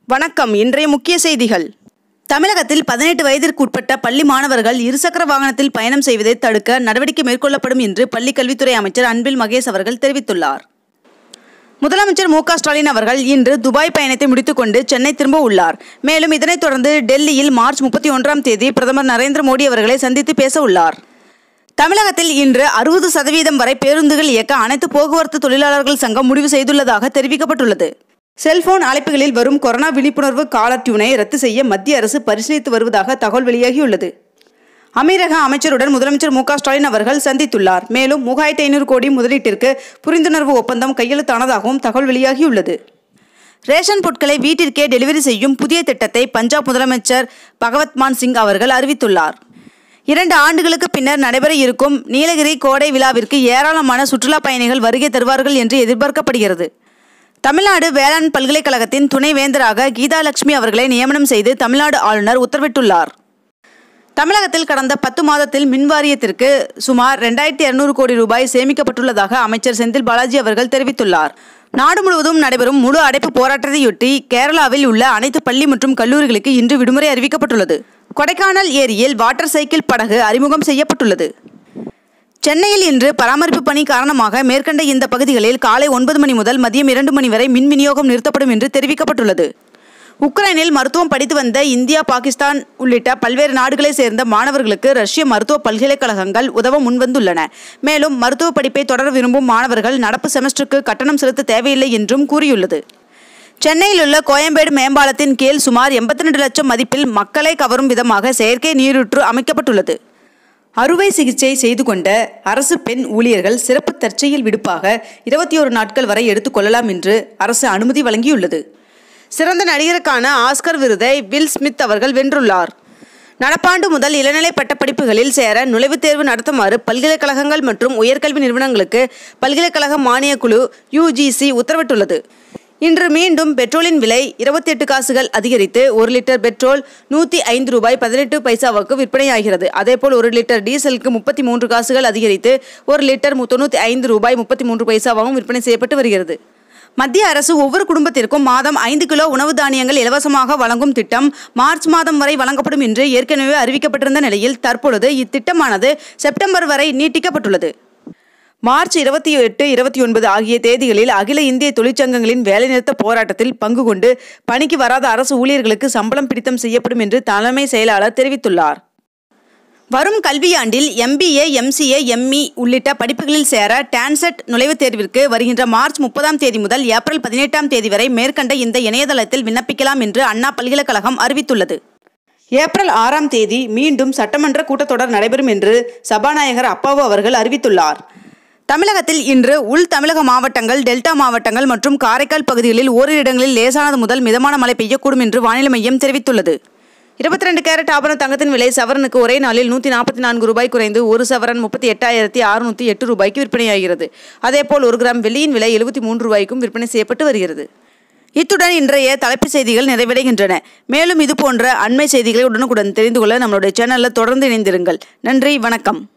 வணக்கம் இன்றைய முக்கிய செய்திகள் தமிழகத்தில் பதினெட்டு வயதிற்குட்பட்ட பள்ளி மாணவர்கள் இருசக்கர வாகனத்தில் பயணம் செய்வதை தடுக்க நடவடிக்கை மேற்கொள்ளப்படும் என்று பள்ளிக் கல்வித்துறை அமைச்சர் அன்பில் மகேஷ் அவர்கள் தெரிவித்துள்ளார் முதலமைச்சர் மு க ஸ்டாலின் அவர்கள் இன்று துபாய் பயணத்தை முடித்துக்கொண்டு சென்னை திரும்ப உள்ளார் மேலும் இதனைத் தொடர்ந்து டெல்லியில் மார்ச் முப்பத்தி ஒன்றாம் தேதி பிரதமர் நரேந்திர மோடி அவர்களை சந்தித்து பேச உள்ளார் தமிழகத்தில் இன்று அறுபது சதவீதம் வரை பேருந்துகள் இயக்க அனைத்து போக்குவரத்து தொழிலாளர்கள் சங்கம் முடிவு செய்துள்ளதாக தெரிவிக்கப்பட்டுள்ளது செல்போன் அழைப்புகளில் வரும் கொரோனா விழிப்புணர்வு காலர் டியூனை ரத்து செய்ய மத்திய அரசு பரிசீலித்து வருவதாக தகவல் வெளியாகியுள்ளது அமீரக அமைச்சருடன் முதலமைச்சர் மு க ஸ்டாலின் அவர்கள் சந்தித்துள்ளார் மேலும் மூவாயிரத்தி ஐநூறு கோடி முதலீட்டிற்கு புரிந்துணர்வு ஒப்பந்தம் கையெழுத்தானதாகவும் தகவல் வெளியாகியுள்ளது ரேஷன் பொருட்களை வீட்டிற்கே டெலிவரி செய்யும் புதிய திட்டத்தை பஞ்சாப் முதலமைச்சர் பகவத் மான் சிங் அவர்கள் அறிவித்துள்ளார் இரண்டு ஆண்டுகளுக்கு பின்னர் நடைபெற இருக்கும் நீலகிரி கோடை விழாவிற்கு ஏராளமான சுற்றுலா பயணிகள் வருகை தருவார்கள் என்று எதிர்பார்க்கப்படுகிறது தமிழ்நாடு வேளாண் பல்கலைக்கழகத்தின் துணை வேந்தராக கீதாலட்சுமி அவர்களை நியமனம் செய்து தமிழ்நாடு ஆளுநர் உத்தரவிட்டுள்ளார் தமிழகத்தில் கடந்த பத்து மாதத்தில் மின் வாரியத்திற்கு சுமார் ரெண்டாயிரத்தி இருநூறு கோடி ரூபாய் சேமிக்கப்பட்டுள்ளதாக அமைச்சர் செந்தில் பாலாஜி அவர்கள் தெரிவித்துள்ளார் நாடு முழுவதும் நடைபெறும் முழு அடைப்பு போராட்டத்தையொட்டி கேரளாவில் உள்ள அனைத்து பள்ளி மற்றும் கல்லூரிகளுக்கு இன்று விடுமுறை அறிவிக்கப்பட்டுள்ளது கொடைக்கானல் ஏரியில் வாட்டர் சைக்கிள் படகு அறிமுகம் செய்யப்பட்டுள்ளது சென்னையில் இன்று பராமரிப்பு பணி காரணமாக மேற்கண்ட இந்த பகுதிகளில் காலை ஒன்பது மணி முதல் மதியம் இரண்டு மணி வரை மின் விநியோகம் நிறுத்தப்படும் என்று தெரிவிக்கப்பட்டுள்ளது உக்ரைனில் மருத்துவம் படித்து வந்த இந்தியா பாகிஸ்தான் உள்ளிட்ட பல்வேறு நாடுகளைச் சேர்ந்த மாணவர்களுக்கு ரஷ்ய மருத்துவ பல்கலைக்கழகங்கள் உதவ முன்வந்துள்ளன மேலும் மருத்துவ படிப்பை தொடர விரும்பும் மாணவர்கள் நடப்பு செமஸ்டருக்கு கட்டணம் செலுத்த தேவையில்லை என்றும் கூறியுள்ளது சென்னையில் உள்ள கோயம்பேடு மேம்பாலத்தின் கீழ் சுமார் எண்பத்தி ரெண்டு லட்சம் மதிப்பில் மக்களை கவரும் விதமாக செயற்கை நீரூற்று அமைக்கப்பட்டுள்ளது அறுவை சிகிச்சை செய்து கொண்ட அரசு பெண் ஊழியர்கள் சிறப்பு தற்செயல் விடுப்பாக இருபத்தி ஒரு நாட்கள் வரை எடுத்துக்கொள்ளலாம் என்று அரசு அனுமதி வழங்கியுள்ளது சிறந்த நடிகருக்கான ஆஸ்கர் விருதை வில் ஸ்மித் அவர்கள் வென்றுள்ளார் நடப்பாண்டு முதல் இளநிலை பட்டப்படிப்புகளில் சேர நுழைவுத் தேர்வு நடத்துமாறு பல்கலைக்கழகங்கள் மற்றும் உயர்கல்வி நிறுவனங்களுக்கு பல்கலைக்கழக மானியக் குழு யுஜிசி உத்தரவிட்டுள்ளது இன்று மீண்டும் பெட்ரோலின் விலை இருபத்தி எட்டு காசுகள் அதிகரித்து ஒரு லிட்டர் பெட்ரோல் நூற்றி ஐந்து ரூபாய் பதினெட்டு பைசாவுக்கு விற்பனையாகிறது அதேபோல் ஒரு லிட்டர் டீசலுக்கு முப்பத்தி மூன்று காசுகள் அதிகரித்து ஒரு லிட்டர் தொண்ணூற்றி ஐந்து ரூபாய் முப்பத்தி மூன்று பைசாவாகவும் விற்பனை செய்யப்பட்டு வருகிறது மத்திய அரசு ஒவ்வொரு குடும்பத்திற்கும் மாதம் ஐந்து கிலோ உணவு தானியங்கள் இலவசமாக வழங்கும் திட்டம் மார்ச் மாதம் வரை வழங்கப்படும் என்று ஏற்கனவே அறிவிக்கப்பட்டிருந்த நிலையில் தற்பொழுது இத்திட்டமானது செப்டம்பர் வரை நீட்டிக்கப்பட்டுள்ளது மார்ச் இருபத்தி எட்டு இருபத்தி ஒன்பது ஆகிய தேதிகளில் அகில இந்திய தொழிற்சங்கங்களின் வேலைநிறுத்த போராட்டத்தில் பங்கு கொண்டு பணிக்கு வராத அரசு ஊழியர்களுக்கு சம்பளம் பிடித்தம் செய்யப்படும் என்று தலைமை செயலாளர் தெரிவித்துள்ளார் வரும் கல்வியாண்டில் எம்பிஏ எம்சிஏ எம்இ உள்ளிட்ட படிப்புகளில் சேர டான்செட் நுழைவுத் தேர்விற்கு வருகின்ற மார்ச் முப்பதாம் தேதி முதல் ஏப்ரல் பதினெட்டாம் தேதி வரை மேற்கண்ட இந்த இணையதளத்தில் விண்ணப்பிக்கலாம் என்று அண்ணா பல்கலைக்கழகம் அறிவித்துள்ளது ஏப்ரல் ஆறாம் தேதி மீண்டும் சட்டமன்ற கூட்டத்தொடர் நடைபெறும் என்று சபாநாயகர் அப்பாவு அவர்கள் அறிவித்துள்ளார் தமிழகத்தில் இன்று உள் தமிழக மாவட்டங்கள் டெல்டா மாவட்டங்கள் மற்றும் காரைக்கால் பகுதிகளில் ஓரிரு இடங்களில் லேசானது முதல் மிதமான மழை பெய்யக்கூடும் என்று வானிலை மையம் தெரிவித்துள்ளது இருபத்தி ரெண்டு கேரட் ஆபரண தங்கத்தின் விலை சவரனுக்கு ஒரே நாளில் நூற்றி நாற்பத்தி நான்கு ரூபாய் குறைந்து ஒரு சவரன் முப்பத்தி எட்டாயிரத்தி அறுநூற்றி எட்டு ரூபாய்க்கு விற்பனையாகிறது அதேபோல் ஒரு கிராம் வெள்ளியின் விலை எழுபத்தி மூன்று ரூபாய்க்கும் விற்பனை செய்யப்பட்டு வருகிறது இத்துடன் இன்றைய தலைப்புச் செய்திகள் நிறைவடைகின்றன மேலும் இது போன்ற அண்மை செய்திகளை உடனுக்குடன் தெரிந்து கொள்ள நம்மளுடைய சேனலில் தொடர்ந்து இணைந்திருங்கள் நன்றி வணக்கம்